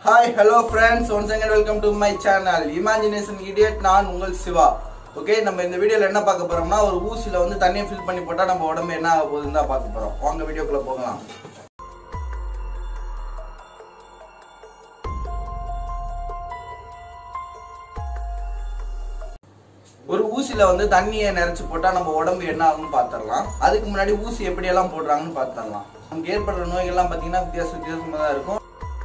hi hello friends once again welcome to my channel imagination idiot நான் உங்கள் Siva okay நம்ம இந்த வீடியோல என்ன பார்க்க போறோம்னா ஒரு ஊசில வந்து தண்ணியை ஃபில் பண்ணி போட்டா நம்ம உடம்பு என்ன ஆக போகுதுன்னு தான் பார்க்க போறோம் வாங்க வீடியோக்குள்ள போகலாம் ஒரு ஊசில வந்து தண்ணியை நிறைச்சு போட்டா நம்ம உடம்பு என்ன ஆகும்னு பார்த்துடலாம் அதுக்கு முன்னாடி ஊசி எப்படி எல்லாம் போடுறாங்கன்னு பார்த்துடலாம் நமக்கு ஏற்படுற நோய்கள்லாம் பார்த்தீங்கன்னா வித்தியாச வித்தியாசமா தான் இருக்கும்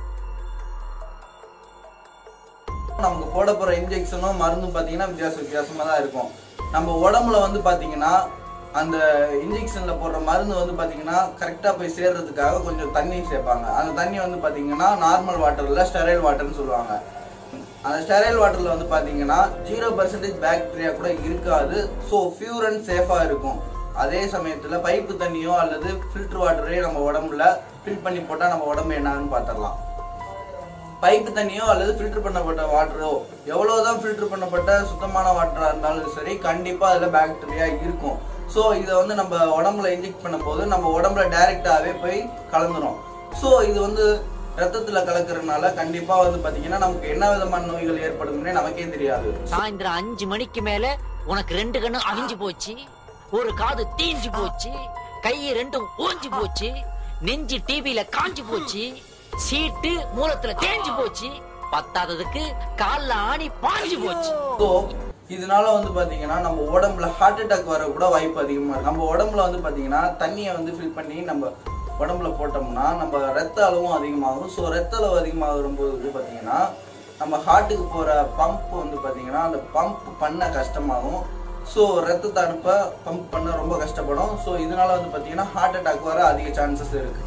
நமக்கு போட போற இன்ஜெக்ஷனும் மருந்தும் பார்த்தீங்கன்னா வித்தியாச வித்தியாசமா தான் இருக்கும் நம்ம உடம்புல வந்து பார்த்தீங்கன்னா அந்த இன்ஜெக்ஷன்ல போடுற மருந்து வந்து பார்த்தீங்கன்னா கரெக்டாக போய் சேர்றதுக்காக கொஞ்சம் தண்ணி சேர்ப்பாங்க அந்த தண்ணி வந்து பார்த்தீங்கன்னா நார்மல் வாட்டர்ல ஸ்டெரைல் வாட்டர்னு சொல்லுவாங்க அந்த ஸ்டெரைல் வாட்டர்ல வந்து பார்த்தீங்கன்னா ஜீரோ பர்சன்டேஜ் பாக்டீரியா கூட இருக்காது ஸோ பியூர் அண்ட் சேஃபாக இருக்கும் அதே சமயத்தில் பைப்பு தண்ணியோ அல்லது ஃபில்டர் வாட்டரையோ நம்ம உடம்புல ஃபில் பண்ணி போட்டால் நம்ம உடம்பு என்னன்னு பார்த்துடலாம் பைப்பு தண்ணியோ அல்லது ஃபில்டர் பண்ணப்பட்ட வாட்டரோ எவ்வளவுதான் ஃபில்டர் பண்ணப்பட்ட சுத்தமான வாட்டரா இருந்தாலும் சரி கண்டிப்பா அதுல பாக்டீரியா இருக்கும் ஸோ இதை வந்து நம்ம உடம்புல இன்ஜெக்ட் பண்ணும்போது நம்ம உடம்புல டைரக்டாவே போய் கலந்துரும் ஸோ இது வந்து ரத்தத்துல கலக்கறதுனால கண்டிப்பா வந்து பாத்தீங்கன்னா நமக்கு என்ன விதமான நோய்கள் ஏற்படும்னே நமக்கே தெரியாது சாயந்தரம் அஞ்சு மணிக்கு மேல உனக்கு ரெண்டு கண்ணும் அவிஞ்சு போச்சு ஒரு காது தீஞ்சு போச்சு கை ரெண்டும் ஓஞ்சு போச்சு நெஞ்சு டிவில காஞ்சு போச்சு சீட்டு மூலத்துல தேஞ்சு போச்சு பத்தாததுக்கு கால்ல ஆணி பாஞ்சு போச்சு ஸோ இதனால வந்து பாத்தீங்கன்னா நம்ம உடம்புல ஹார்ட் அட்டாக் வர கூட வாய்ப்பு அதிகமா இருக்கு நம்ம உடம்புல வந்து பாத்தீங்கன்னா தண்ணியை வந்து ஃபில் பண்ணி நம்ம உடம்புல போட்டோம்னா நம்ம ரத்த அளவும் அதிகமாகும் ஸோ ரத்த அளவு அதிகமாகும் போது வந்து பாத்தீங்கன்னா நம்ம ஹார்ட்டுக்கு போற பம்ப் வந்து பாத்தீங்கன்னா அந்த பம்ப் பண்ண கஷ்டமாகும் ஸோ ரத்தத்தை அனுப்ப பம்ப் பண்ண ரொம்ப கஷ்டப்படும் ஸோ இதனால வந்து பாத்தீங்கன்னா ஹார்ட் அட்டாக் வர அதிக சான்சஸ் இருக்கு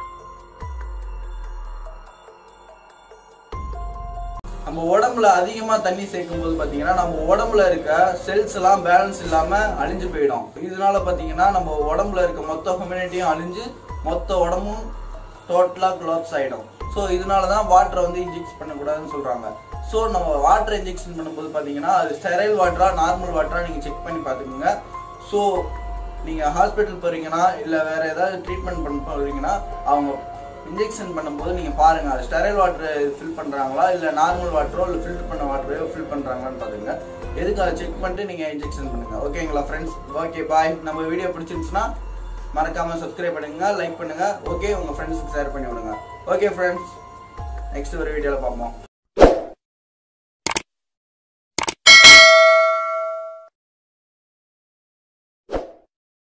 நம்ம உடம்புல அதிகமா தண்ணி சேர்க்கும் போது பாத்தீங்கன்னா நம்ம உடம்புல இருக்க செல்ஸ் எல்லாம் பேலன்ஸ் இல்லாம அழிஞ்சு போயிடும் இதனால பாத்தீங்கன்னா நம்ம உடம்புல இருக்க மொத்த ஹியூமனிட்டியும் அழிஞ்சு மொத்த உடம்பும் டோட்டலா க்ளோப்ஸ் ஆயிடும் ஸோ இதனால தான் வாட்டரை வந்து இன்ஜெக்ட் பண்ணக்கூடாதுன்னு சொல்றாங்க ஸோ நம்ம வாட்டர் இன்ஜெக்ஷன் பண்ணும்போது பாத்தீங்கன்னா அது ஸ்டெரைல் வாட்டரா நார்மல் வாட்டரா நீங்க செக் பண்ணி பார்த்துக்கோங்க ஸோ நீங்க ஹாஸ்பிட்டல் போறீங்கன்னா இல்ல வேற ஏதாவது ட்ரீட்மெண்ட் பண்ண போறீங்கன்னா அவங்க இன்ஜெக்ஷன் பண்ணும்போது நீங்க பாருங்க அது ஸ்டெரைல் வாட்டர் ஃபில் பண்றாங்களா இல்ல நார்மல் வாட்டரோ இல்ல ஃபில்டர் பண்ண வாட்டரையோ ஃபில் பண்றாங்களான்னு பாருங்க எதுக்கு அதை செக் பண்ணிட்டு நீங்க இன்ஜெக்ஷன் பண்ணுங்க ஓகேங்களா ஃப்ரெண்ட்ஸ் ஓகே பாய் நம்ம வீடியோ பிடிச்சிருந்துச்சுன்னா மறக்காம சப்ஸ்கிரைப் பண்ணுங்க லைக் பண்ணுங்க ஓகே உங்க ஃப்ரெண்ட்ஸுக்கு ஷேர் பண்ணி விடுங்க ஓகே ஃப்ரெண்ட்ஸ் நெக்ஸ்ட் ஒரு வீடியோல பார்ப்போம்